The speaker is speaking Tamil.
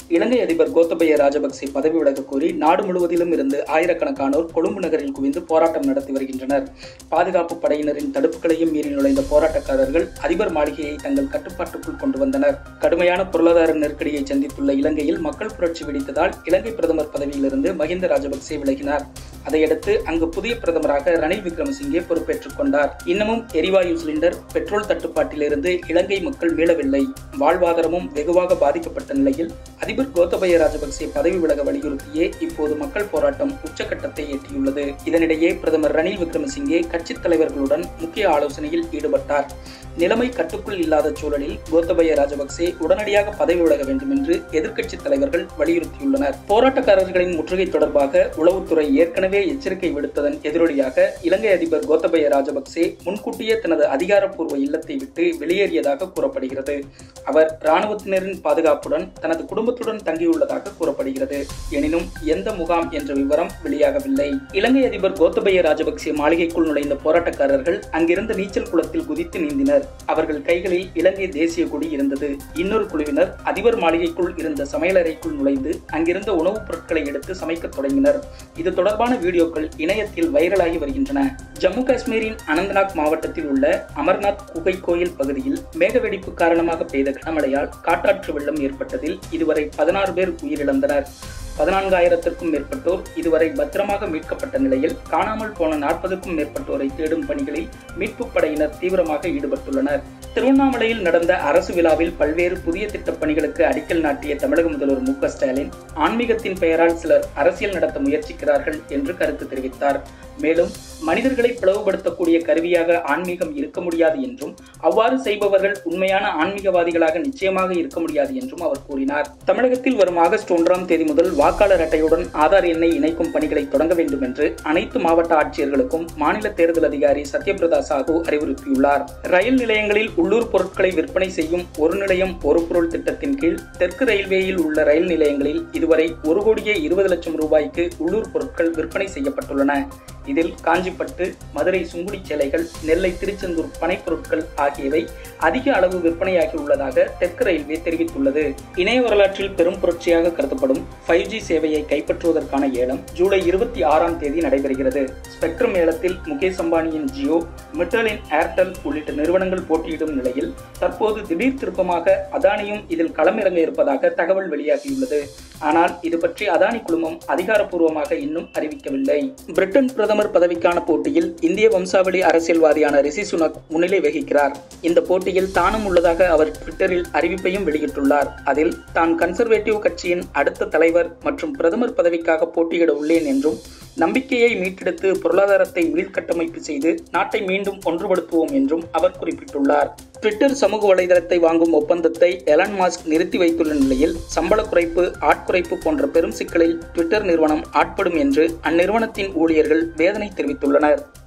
இலங்கை அதிபர் கோத்தபய ராஜபக்சே பதவி விலக கோரி நாடு முழுவதிலும் இருந்து ஆயிரக்கணக்கானோர் கொழும்பு நகரில் குவிந்து போராட்டம் நடத்தி வருகின்றனர் பாதுகாப்பு படையினரின் தடுப்புகளையும் மீறி நுழைந்த போராட்டக்காரர்கள் அதிபர் மாளிகையை தங்கள் கட்டுப்பாட்டுக்குள் கொண்டு வந்தனர் கடுமையான பொருளாதார நெருக்கடியை சந்தித்துள்ள இலங்கையில் மக்கள் புரட்சி வெடித்ததால் இலங்கை பிரதமர் பதவியிலிருந்து மஹிந்த ராஜபக்சே விலகினார் அதையடுத்து அங்கு புதிய பிரதமராக ரணில் விக்ரமசிங்கே பொறுப்பேற்றுக் கொண்டார் இன்னமும் எரிவாயு சிலிண்டர் பெட்ரோல் தட்டுப்பாட்டிலிருந்து இலங்கை மக்கள் மீளவில்லை வாழ்வாதாரமும் வெகுவாக பாதிக்கப்பட்ட நிலையில் அதிபர் கோத்தபய ராஜபக்சே பதவி விலக வலியுறுத்தியே இப்போது மக்கள் போராட்டம் உச்சக்கட்டத்தை எட்டியுள்ளது இதனிடையே பிரதமர் ரணில் விக்ரமசிங்கே கட்சித் தலைவர்களுடன் முக்கிய ஆலோசனையில் ஈடுபட்டார் நிலைமை கட்டுக்குள் இல்லாத சூழலில் கோத்தபய ராஜபக்சே உடனடியாக பதவி விலக வேண்டும் என்று எதிர்க்கட்சித் தலைவர்கள் வலியுறுத்தியுள்ளனர் போராட்டக்காரர்களின் முற்றுகை தொடர்பாக உளவுத்துறை ஏற்கனவே எச்சரிக்கை விடுத்ததன் எதிரொலியாக இலங்கை அதிபர் கோத்தபய ராஜபக்சே முன்கூட்டியே தனது அதிகாரப்பூர்வ இல்லத்தை விட்டு வெளியேறியதாக கூறப்படுகிறது அவர் இராணுவத்தினரின் பாதுகாப்புடன் தனது குடும்பத்துடன் தங்கியுள்ளதாக கூறப்படுகிறது எனினும் எந்த முகாம் என்ற விவரம் வெளியாகவில்லை இலங்கை அதிபர் கோத்தபய ராஜபக்சே மாளிகைக்குள் நுழைந்த போராட்டக்காரர்கள் அங்கிருந்த நீச்சல் குளத்தில் குதித்து நீந்தினர் அவர்கள் கைகளில் இலங்கை தேசிய கொடி இருந்தது இன்னொரு குழுவினர் அதிபர் மாளிகைக்குள் இருந்த சமையலறைக்குள் நுழைந்து அங்கிருந்த உணவுப் பொருட்களை எடுத்து சமைக்கத் தொடங்கினர் இது தொடர்பான வீடியோக்கள் இணையத்தில் வைரலாகி வருகின்றன ஜம்மு காஷ்மீரின் அனந்தநாக் மாவட்டத்தில் உள்ள அமர்நாத் குகை கோயில் பகுதியில் மேகவெடிப்பு காரணமாக பெய்த கனமழையால் காட்டாற்று வெள்ளம் ஏற்பட்டதில் இதுவரை பதினாறு பேர் உயிரிழந்தனர் பதினான்காயிரத்திற்கும் மேற்பட்டோர் இதுவரை பத்திரமாக மீட்கப்பட்ட நிலையில் காணாமல் போன நாற்பதுக்கும் மேற்பட்டோரை தேடும் பணிகளில் மீட்புப் படையினர் தீவிரமாக ஈடுபட்டுள்ளனர் திருவண்ணாமலையில் நடந்த அரசு விழாவில் பல்வேறு புதிய திட்டப் பணிகளுக்கு அடிக்கல் நாட்டிய தமிழக முதல்வர் மு ஸ்டாலின் ஆன்மீகத்தின் பெயரால் சிலர் அரசியல் நடத்த முயற்சிக்கிறார்கள் என்று கருத்து தெரிவித்தார் மேலும் மனிதர்களை பிளவுபடுத்தக்கூடிய கருவியாக ஆன்மீகம் இருக்க முடியாது என்றும் அவ்வாறு செய்பவர்கள் உண்மையான ஆன்மீகவாதிகளாக நிச்சயமாக இருக்க முடியாது என்றும் அவர் கூறினார் தமிழகத்தில் வரும் ஆகஸ்ட் ஒன்றாம் தேதி முதல் வாக்காளர் அட்டையுடன் ஆதார் எண்ணை இணைக்கும் பணிகளை தொடங்க வேண்டும் என்று அனைத்து மாவட்ட ஆட்சியர்களுக்கும் மாநில தேர்தல் அதிகாரி சத்யபிரதா சாஹூ அறிவுறுத்தியுள்ளார் ரயில் நிலையங்களில் உள்ளூர் பொருட்களை விற்பனை செய்யும் ஒரு நிலையம் ஒரு பொருள் திட்டத்தின் கீழ் தெற்கு ரயில்வேயில் உள்ள ரயில் நிலையங்களில் இதுவரை ஒரு கோடியே இருபது லட்சம் ரூபாய்க்கு உள்ளூர் பொருட்கள் விற்பனை செய்யப்பட்டுள்ளன இதில் காஞ்சிப்பட்டு மதுரை சுங்குடி சேலைகள் நெல்லை திருச்செந்தூர் பனைப்பொருட்கள் ஆகியவை அதிக அளவு விற்பனையாகி உள்ளதாக தெற்கு ரயில்வே தெரிவித்துள்ளது இணைய வரலாற்றில் பெரும் புரட்சியாக கருதப்படும் ஃபைவ் ஜி சேவையை கைப்பற்றுவதற்கான ஏலம் ஜூலை இருபத்தி ஆறாம் தேதி நடைபெறுகிறது ஸ்பெக்ட்ரம் ஏலத்தில் முகேஷ் அம்பானியின் ஜியோ மிட்டலின் ஏர்டெல் உள்ளிட்ட நிறுவனங்கள் போட்டியிடும் நிலையில் தற்போது திடீர் திருப்பமாக அதானியும் இதில் களமிறங்க இருப்பதாக தகவல் வெளியாகியுள்ளது ஆனால் இது பற்றி அதானி குழுமம் அதிகாரப்பூர்வமாக இன்னும் அறிவிக்கவில்லை பிரிட்டன் பிரதமர் பதவிக்கான போட்டியில் இந்திய வம்சாவளி அரசியல்வாதியான ரிஷி சுனக் முன்னிலை வகிக்கிறார் இந்த போட்டியில் தானும் உள்ளதாக அவர் ட்விட்டரில் அறிவிப்பையும் வெளியிட்டுள்ளார் அதில் தான் கன்சர்வேட்டிவ் கட்சியின் அடுத்த தலைவர் மற்றும் பிரதமர் பதவிக்காக போட்டியிட உள்ளேன் என்றும் நம்பிக்கையை மீட்டெடுத்து பொருளாதாரத்தை மீள்கட்டமைப்பு செய்து நாட்டை மீண்டும் ஒன்றுபடுத்துவோம் என்றும் அவர் குறிப்பிட்டுள்ளார் ட்விட்டர் சமூக வலைதளத்தை வாங்கும் ஒப்பந்தத்தை எலன் மாஸ்க் நிறுத்தி வைத்துள்ள நிலையில் சம்பள குறைப்பு ஆட்குறைப்பு போன்ற பெரும் சிக்கலில் ட்விட்டர் நிறுவனம் ஆட்படும் என்று அந்நிறுவனத்தின் ஊழியர்கள் வேதனை தெரிவித்துள்ளனர்